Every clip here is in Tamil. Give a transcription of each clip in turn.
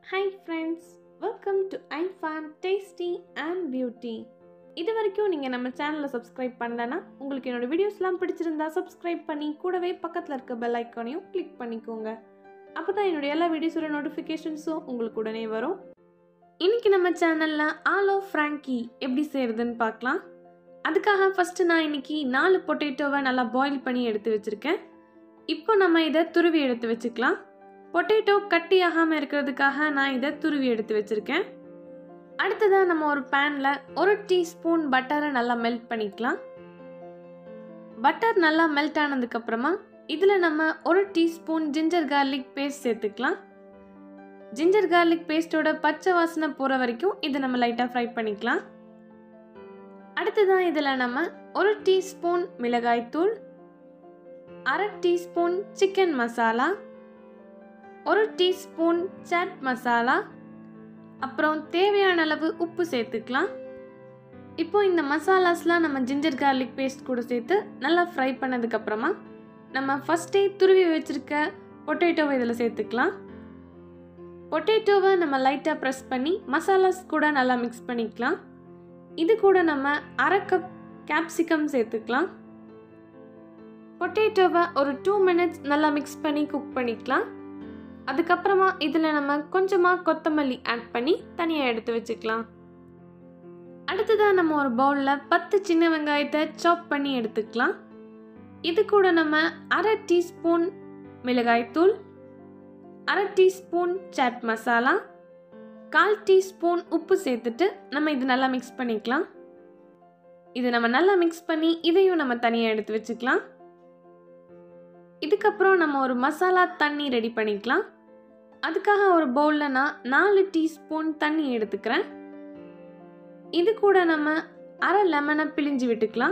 ஹாய் ஃப்ரெண்ட்ஸ் வெல்கம் டு ஐ ஃபான் டேஸ்டி அண்ட் பியூட்டி இது வரைக்கும் நீங்கள் நம்ம சேனலை சப்ஸ்கிரைப் பண்ணலன்னா உங்களுக்கு என்னோட வீடியோஸ்லாம் பிடிச்சிருந்தா சப்ஸ்கிரைப் பண்ணி கூடவே பக்கத்தில் இருக்க பெல் ஐக்கானையும் கிளிக் பண்ணிக்கோங்க அப்போ தான் என்னோட எல்லா வீடியோஸோட நோட்டிஃபிகேஷன்ஸும் உங்களுக்கு உடனே வரும் இன்னைக்கு நம்ம சேனலில் ஆலோ ஃப்ராங்கி எப்படி செய்கிறதுன்னு பார்க்கலாம் அதுக்காக ஃபஸ்ட்டு நான் இன்னைக்கு நாலு பொட்டேட்டோவை நல்லா பாயில் பண்ணி எடுத்து வச்சுருக்கேன் இப்போ நம்ம இதை துருவி எடுத்து வச்சுக்கலாம் பொட்டேட்டோ கட்டி ஆகாமல் இருக்கிறதுக்காக நான் இதை துருவி எடுத்து வச்சுருக்கேன் அடுத்ததாக நம்ம ஒரு பேனில் ஒரு டீஸ்பூன் பட்டரை நல்லா மெல்ட் பண்ணிக்கலாம் பட்டர் நல்லா மெல்ட் ஆனதுக்கப்புறமா இதில் நம்ம ஒரு டீஸ்பூன் ஜிஞ்சர் கார்லிக் பேஸ்ட் சேர்த்துக்கலாம் ஜிஞ்சர் கார்லிக் பேஸ்ட்டோட பச்சை வாசனை போகிற வரைக்கும் இதை நம்ம லைட்டாக ஃப்ரை பண்ணிக்கலாம் அடுத்ததான் இதில் நம்ம ஒரு டீஸ்பூன் மிளகாய்த்தூள் அரை டீஸ்பூன் சிக்கன் மசாலா ஒரு டீஸ்பூன் சாட் மசாலா அப்புறம் தேவையான அளவு உப்பு சேர்த்துக்கலாம் இப்போ இந்த மசாலாஸ்லாம் நம்ம ஜிஞ்சர் கார்லிக் பேஸ்ட் கூட சேர்த்து நல்லா ஃப்ரை பண்ணதுக்கப்புறமா நம்ம ஃபஸ்ட்டே துருவி வச்சுருக்க பொட்டேட்டோவை இதில் சேர்த்துக்கலாம் பொட்டேட்டோவை நம்ம லைட்டாக ப்ரெஸ் பண்ணி மசாலாஸ் கூட நல்லா மிக்ஸ் பண்ணிக்கலாம் இது கூட நம்ம அரை கப் கேப்சிகம் சேர்த்துக்கலாம் பொட்டேட்டோவை ஒரு டூ மினிட்ஸ் நல்லா மிக்ஸ் பண்ணி குக் பண்ணிக்கலாம் அதுக்கப்புறமா இதில் நம்ம கொஞ்சமாக கொத்தமல்லி ஆட் பண்ணி தனியாக எடுத்து வச்சுக்கலாம் அடுத்ததாக நம்ம ஒரு பவுலில் பத்து சின்ன வெங்காயத்தை சாப் பண்ணி எடுத்துக்கலாம் இது கூட நம்ம அரை டீஸ்பூன் மிளகாய்த்தூள் அரை டீஸ்பூன் சாட் மசாலா கால் டீஸ்பூன் உப்பு சேர்த்துட்டு நம்ம இது நல்லா மிக்ஸ் பண்ணிக்கலாம் இது நம்ம நல்லா மிக்ஸ் பண்ணி இதையும் நம்ம தனியாக எடுத்து வச்சுக்கலாம் இதுக்கப்புறம் நம்ம ஒரு மசாலா தண்ணி ரெடி பண்ணிக்கலாம் அதுக்காக ஒரு பவுலில் நான் நாலு டீஸ்பூன் தண்ணி எடுத்துக்கிறேன் இது கூட நம்ம அரை லெமனை பிழிஞ்சு விட்டுக்கலாம்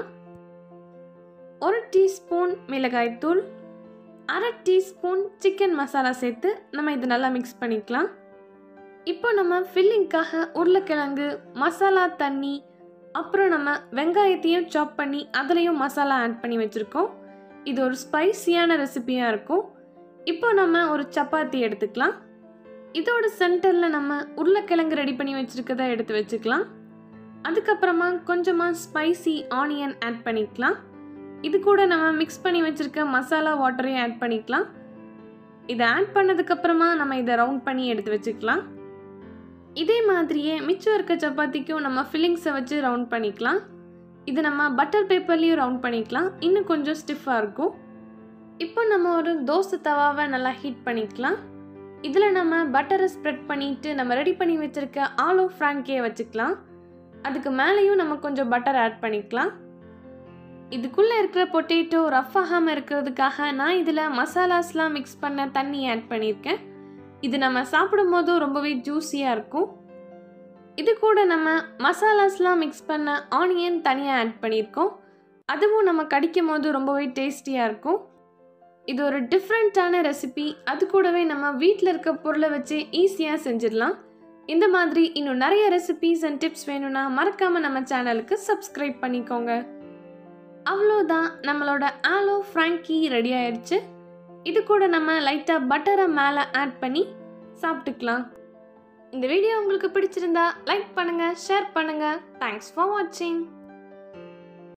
ஒரு டீஸ்பூன் மிளகாய்த்தூள் அரை டீஸ்பூன் சிக்கன் மசாலா சேர்த்து நம்ம இது நல்லா மிக்ஸ் பண்ணிக்கலாம் இப்போ நம்ம ஃபில்லிங்க்காக உருளைக்கிழங்கு மசாலா தண்ணி அப்புறம் நம்ம வெங்காயத்தையும் சாப் பண்ணி அதுலேயும் மசாலா ஆட் பண்ணி வச்சுருக்கோம் இது ஒரு ஸ்பைசியான ரெசிபியாக இருக்கும் இப்போ நம்ம ஒரு சப்பாத்தி எடுத்துக்கலாம் இதோட சென்டரில் நம்ம உருளைக்கிழங்கு ரெடி பண்ணி வச்சுருக்கதை எடுத்து வச்சுக்கலாம் அதுக்கப்புறமா கொஞ்சமாக ஸ்பைசி ஆனியன் ஆட் பண்ணிக்கலாம் இது கூட நம்ம மிக்ஸ் பண்ணி வச்சுருக்க மசாலா வாட்டரையும் ஆட் பண்ணிக்கலாம் இதை ஆட் பண்ணதுக்கப்புறமா நம்ம இதை ரவுண்ட் பண்ணி எடுத்து வச்சுக்கலாம் இதே மாதிரியே மிச்சம் இருக்க சப்பாத்திக்கும் நம்ம ஃபில்லிங்ஸை வச்சு ரவுண்ட் பண்ணிக்கலாம் இது நம்ம பட்டர் பேப்பர்லேயும் ரவுண்ட் பண்ணிக்கலாம் இன்னும் கொஞ்சம் ஸ்டிஃபாக இருக்கும் இப்போ நம்ம ஒரு தோசை தவாவை நல்லா ஹீட் பண்ணிக்கலாம் இதில் நம்ம பட்டரை ஸ்ப்ரெட் பண்ணிவிட்டு நம்ம ரெடி பண்ணி வச்சுருக்க ஆலோ ஃப்ராங்கே வச்சுக்கலாம் அதுக்கு மேலேயும் நம்ம கொஞ்சம் பட்டர் ஆட் பண்ணிக்கலாம் இதுக்குள்ளே இருக்கிற பொட்டேட்டோ ரஃப் ஆகாமல் இருக்கிறதுக்காக நான் இதில் மசாலாஸ்லாம் மிக்ஸ் பண்ண தண்ணி ஆட் பண்ணியிருக்கேன் இது நம்ம சாப்பிடும்போதும் ரொம்பவே ஜூஸியாக இருக்கும் இது கூட நம்ம மசாலாஸ்லாம் மிக்ஸ் பண்ண ஆனியன் தனியாக ஆட் பண்ணியிருக்கோம் அதுவும் நம்ம கடிக்கும் போது ரொம்பவே டேஸ்டியாக இருக்கும் இது ஒரு டிஃப்ரெண்ட்டான ரெசிபி அது கூடவே நம்ம வீட்டில் இருக்க பொருளை வச்சு ஈஸியாக செஞ்சிடலாம் இந்த மாதிரி இன்னும் நிறைய ரெசிபீஸ் அண்ட் டிப்ஸ் வேணும்னா மறக்காமல் நம்ம சேனலுக்கு சப்ஸ்கிரைப் பண்ணிக்கோங்க அவ்வளோதான் நம்மளோட ஆலோ ஃப்ராங்கி ரெடி ஆயிடுச்சு இது கூட நம்ம லைட்டாக பட்டரை மேலே ஆட் பண்ணி சாப்பிட்டுக்கலாம் இந்த வீடியோ உங்களுக்கு பிடிச்சிருந்தா லைக் பண்ணுங்கள் ஷேர் பண்ணுங்கள் தேங்க்ஸ் ஃபார் வாட்சிங்